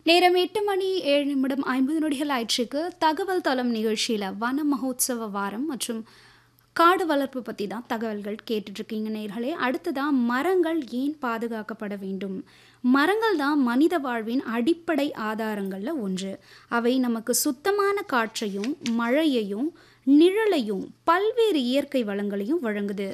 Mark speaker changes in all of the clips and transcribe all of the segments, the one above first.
Speaker 1: நேரம் எட்டு மணி ஏழு நிமிடம் ஐம்பது நொடிகள் ஆயிற்றுக்கு தகவல் தளம் நிகழ்ச்சியில் வன மகோத்சவ வாரம் மற்றும் காடு வளர்ப்பு பற்றி தான் தகவல்கள் கேட்டுட்ருக்கீங்க நேர்களே அடுத்ததாக மரங்கள் ஏன் பாதுகாக்கப்பட வேண்டும் மரங்கள் தான் மனித வாழ்வின் அடிப்படை ஆதாரங்களில் ஒன்று அவை நமக்கு சுத்தமான காற்றையும் மழையையும் நிழலையும் பல்வேறு இயற்கை வளங்களையும் வழங்குது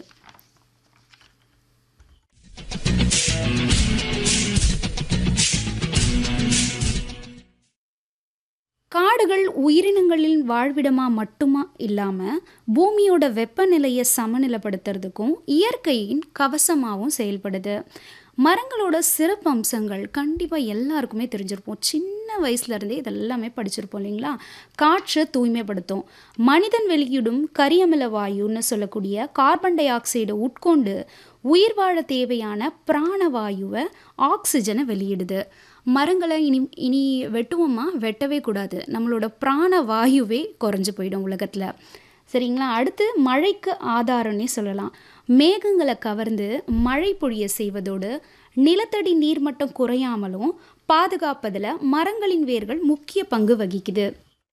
Speaker 1: காடுகள் உயிரினங்களின் வாழ்விடமா மட்டுமா இல்லாமல் பூமியோட வெப்பநிலையை சமநிலைப்படுத்துறதுக்கும் இயற்கையின் கவசமாகவும் செயல்படுது மரங்களோட சிறப்பு அம்சங்கள் கண்டிப்பாக எல்லாருக்குமே தெரிஞ்சிருப்போம் சின்ன வயசுலேருந்தே இதெல்லாமே படிச்சிருப்போம் இல்லைங்களா காற்றை தூய்மைப்படுத்தும் மனிதன் வெளியிடும் கரியமில வாயுன்னு சொல்லக்கூடிய கார்பன் டை ஆக்சைடை உட்கொண்டு உயிர் வாழ தேவையான பிராணவாயுவை ஆக்சிஜனை வெளியிடுது மரங்களை இனி இனி வெட்டுவோமா வெட்டவே கூடாது நம்மளோட பிராண வாயுவே குறைஞ்சு போயிடும் உலகத்தில் சரிங்களா அடுத்து மழைக்கு ஆதாரம்னே சொல்லலாம் மேகங்களை கவர்ந்து மழை பொழிய செய்வதோடு நிலத்தடி நீர்மட்டம் குறையாமலும் பாதுகாப்பதில் மரங்களின் வேர்கள் முக்கிய பங்கு வகிக்குது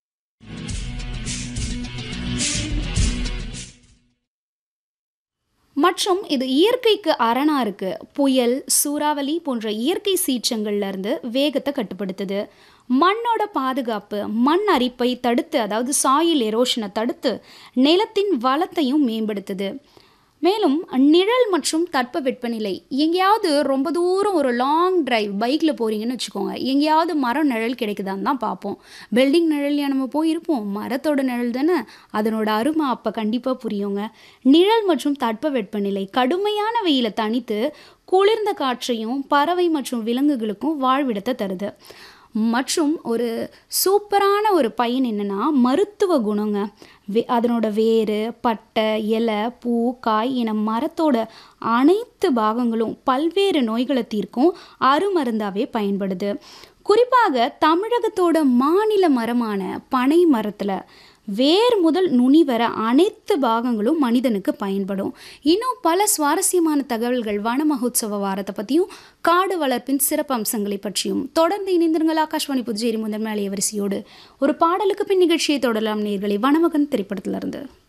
Speaker 1: மற்றும் இது இயற்கைக்கு அரணா இருக்கு புயல் சூறாவளி போன்ற இயற்கை சீற்றங்கள்ல இருந்து வேகத்தை கட்டுப்படுத்துது மண்ணோட பாதுகாப்பு மண் அரிப்பை தடுத்து அதாவது சாயில் எரோஷனை தடுத்து நிலத்தின் வளத்தையும் மேம்படுத்துது மேலும் நிழல் மற்றும் தட்ப வெப்பநிலை எங்கேயாவது ரொம்ப தூரம் ஒரு லாங் டிரைவ் பைக்கில் போகிறீங்கன்னு வச்சுக்கோங்க எங்கேயாவது மரம் நிழல் கிடைக்குதான்னு தான் பார்ப்போம் பில்டிங் நிழல்லையா நம்ம போயிருப்போம் மரத்தோட நிழல் தானே அதனோட அருமை அப்போ கண்டிப்பாக புரியுங்க நிழல் மற்றும் தட்ப வெப்பநிலை கடுமையான வெயிலை தணித்து குளிர்ந்த காற்றையும் பறவை மற்றும் விலங்குகளுக்கும் வாழ்விடத்தை தருது மற்றும் ஒரு சூப்பரான ஒரு பயன் என்னென்னா மருத்துவ குணங்க வே அதனோட வேர் பட்டை இலை பூ காய் என மரத்தோட அனைத்து பாகங்களும் பல்வேறு நோய்களை தீர்க்கும் அருமருந்தாவே பயன்படுது குறிப்பாக தமிழகத்தோட மாநில மரமான பனை மரத்தில் வேர் முதல் நுனி வர அனைத்து பாகங்களும் மனிதனுக்கு பயன்படும் இன்னும் பல சுவாரஸ்யமான தகவல்கள் வன மகோத்சவ வாரத்தை பற்றியும் காடு வளர்ப்பின் சிறப்பு அம்சங்களை பற்றியும் தொடர்ந்து இணைந்திருங்கள் ஆகாஷ்வாணி புதுச்சேரி முதன்மை அலைய வரிசையோடு ஒரு பாடலுக்கு பின் நிகழ்ச்சியை தொடரலாம் நேர்களை வனமகன் திரைப்படத்திலிருந்து